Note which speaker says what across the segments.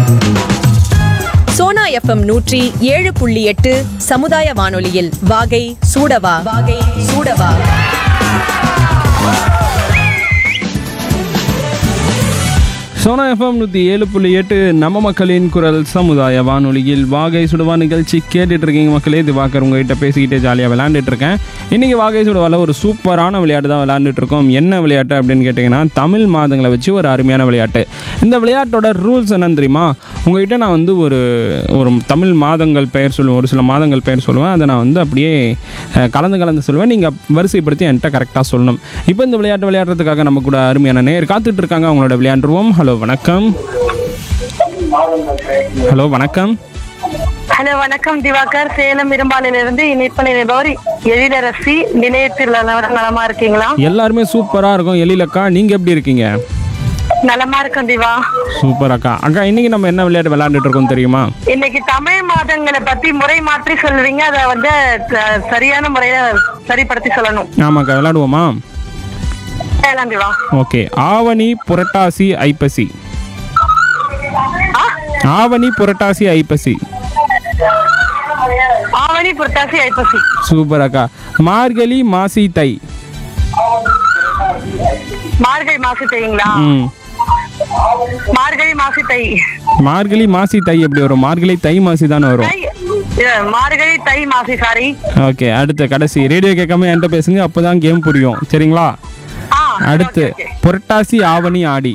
Speaker 1: Sona FM நூற்றி ஏழு புள்ளி எட்டு சமுதாய வானொலியில் வாகை சூடவா வாகை சூடவா
Speaker 2: சோனா எஃப்எம் நூற்றி ஏழு புள்ளி எட்டு நம்ம மக்களின் குரல் சமுதாய வானொலியில் வாகை சுடுவா நிகழ்ச்சி கேட்டுட்டு இருக்கீங்க மக்களே திவாகர் உங்ககிட்ட பேசிக்கிட்டே ஜாலியாக விளையாண்டுட்டு இருக்கேன் இன்றைக்கி வாகை சுடுவாவில் ஒரு சூப்பரான விளையாட்டு தான் விளையாண்டுட்டு இருக்கோம் என்ன விளையாட்டு அப்படின்னு கேட்டிங்கன்னா தமிழ் மாதங்களை வச்சு ஒரு அருமையான விளையாட்டு இந்த விளையாட்டோட ரூல்ஸ் என்னன்னு தெரியுமா உங்ககிட்ட நான் வந்து ஒரு ஒரு தமிழ் மாதங்கள் பெயர் சொல்லுவேன் ஒரு சில மாதங்கள் பெயர் சொல்லுவேன் அதை நான் வந்து அப்படியே அஹ், கலந்து கலந்து சொல்லுவேன் நீங்கள் வரிசைப்படுத்தி என்கிட்ட கரெக்டாக சொல்லணும் இப்போ இந்த விளையாட்டு விளையாடுறதுக்காக நம்ம கூட அருமையான நேர் காத்துட்டு இருக்காங்க அவங்களோட விளையாண்டுருவோம் ஹலோ வணக்கம் ஹலோ வணக்கம்
Speaker 3: ஹலோ வணக்கம் திவாகர் சேலம் இரும்பாலிலிருந்து இணைப்பு நினைப்பவர் எழிலரசி நிலையத்தில் நல- நலமா இருக்கீங்களா
Speaker 2: எல்லாருமே சூப்பராக இருக்கும் எழிலக்கா நீங்கள் எப்படி இருக்கீங்க
Speaker 3: நலமா இருக்கும் திவா
Speaker 2: சூப்பர் அக்கா அக்கா இன்னைக்கு நம்ம என்ன விளையாட்டு விளையாண்டுட்டு இருக்கோம் தெரியுமா
Speaker 3: இன்னைக்கு தமிழ் மாதங்களை பத்தி முறை மாற்றி சொல்லுவீங்க அதை வந்து த- சரியான முறையில சரிப்படுத்தி சொல்லணும்
Speaker 2: ஆமாக்கா விளையாடுவோமா
Speaker 3: சேலம் திவா
Speaker 2: ஓகே ஆவணி புரட்டாசி ஐப்பசி
Speaker 3: ஆ?
Speaker 2: ஆவணி புரட்டாசி ஐப்பசி
Speaker 3: ஆவணி புரட்டாசி ஐப்பசி
Speaker 2: சூப்பர் அக்கா மார்கழி மாசி தை
Speaker 3: மார்கழி மாசி தைங்களா
Speaker 2: ம்
Speaker 3: மார்கழி மாசி தை
Speaker 2: மார்கழி மாசி தை எப்படி வரும் மார்கழி தை மாசி தானே வரும்
Speaker 3: தை இது, மார்கழி தை மாசி சாரி
Speaker 2: ஓகே அடுத்து கடைசி ரேடியோ கேட்காம என்கிட்ட பேசுங்க அப்பதான் கேம் புரியும் சரிங்களா
Speaker 3: ஆ
Speaker 2: அடுத்து
Speaker 3: okay, okay.
Speaker 2: புரட்டாசி ஆவணி ஆடி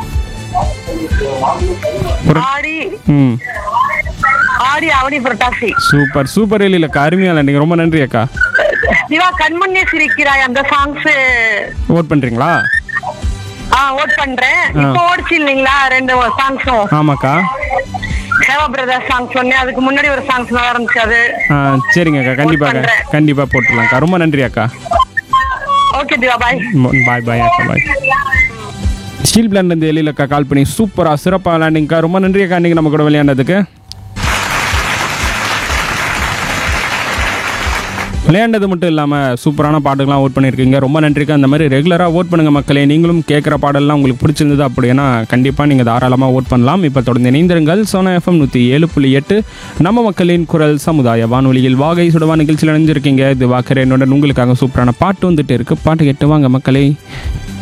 Speaker 2: புர-
Speaker 3: ஆடி
Speaker 2: ம்
Speaker 3: ஆடி ஆவணி புரட்டாசி
Speaker 2: சூப்பர் சூப்பர் இல்லைக்கா அருமையா நீங்க ரொம்ப நன்றி அக்கா
Speaker 3: திவா கண்முன்னே சிரிக்கிறாய் அந்த சாங்ஸ்
Speaker 2: ஓட் பண்றீங்களா
Speaker 3: ஆ ஓட் பண்றேன் இப்போ ஓடிச்சு இல்லைங்களா ரெண்டு சாங்ஸும்
Speaker 2: ஆமாக்கா
Speaker 3: சேவா பிரதர் சாங் சொன்னேன் அதுக்கு முன்னாடி ஒரு சாங்ஸ் நல்லா இருந்துச்சு அது
Speaker 2: ஆ சரிங்க அக்கா கண்டிப்பா அக்கா
Speaker 3: பண்றேன்.
Speaker 2: கண்டிப்பா போட்டுடலாம்க்கா ரொம்ப நன்றி அக்கா
Speaker 3: ஓகே திவா பாய்
Speaker 2: பாய் பாய் அக்கா பாய் ஸ்டீல் பிளான் இருந்து எழில் அக்கா கால் பண்ணி சூப்பராக சிறப்பாக விளையாண்டிங்கக்கா ரொம்ப நன்றி அக்கா இன்னைக்கு நம்ம கூட விளையாண்டதுக்கு விளையாண்டது மட்டும் இல்லாமல் சூப்பரான பாட்டுகள்லாம் ஓட் பண்ணியிருக்கீங்க ரொம்ப நன்றிக்கா அந்த மாதிரி ரெகுலராக ஓட் பண்ணுங்கள் மக்களே நீங்களும் கேட்குற பாடல்லாம் உங்களுக்கு பிடிச்சிருந்தது அப்படின்னா கண்டிப்பாக நீங்கள் தாராளமாக ஓட் பண்ணலாம் இப்போ தொடர்ந்து இணைந்திருங்கள் சோனா எஃப்எம் நூற்றி ஏழு புள்ளி எட்டு நம்ம மக்களின் குரல் சமுதாய வானொலியில் வாகை சுடவா நிகழ்ச்சியில் இணைஞ்சிருக்கீங்க இது வாக்கர் என்னோட உங்களுக்காக சூப்பரான பாட்டு வந்துட்டு இருக்கு பாட்டு கேட்டு வாங்க மக்களே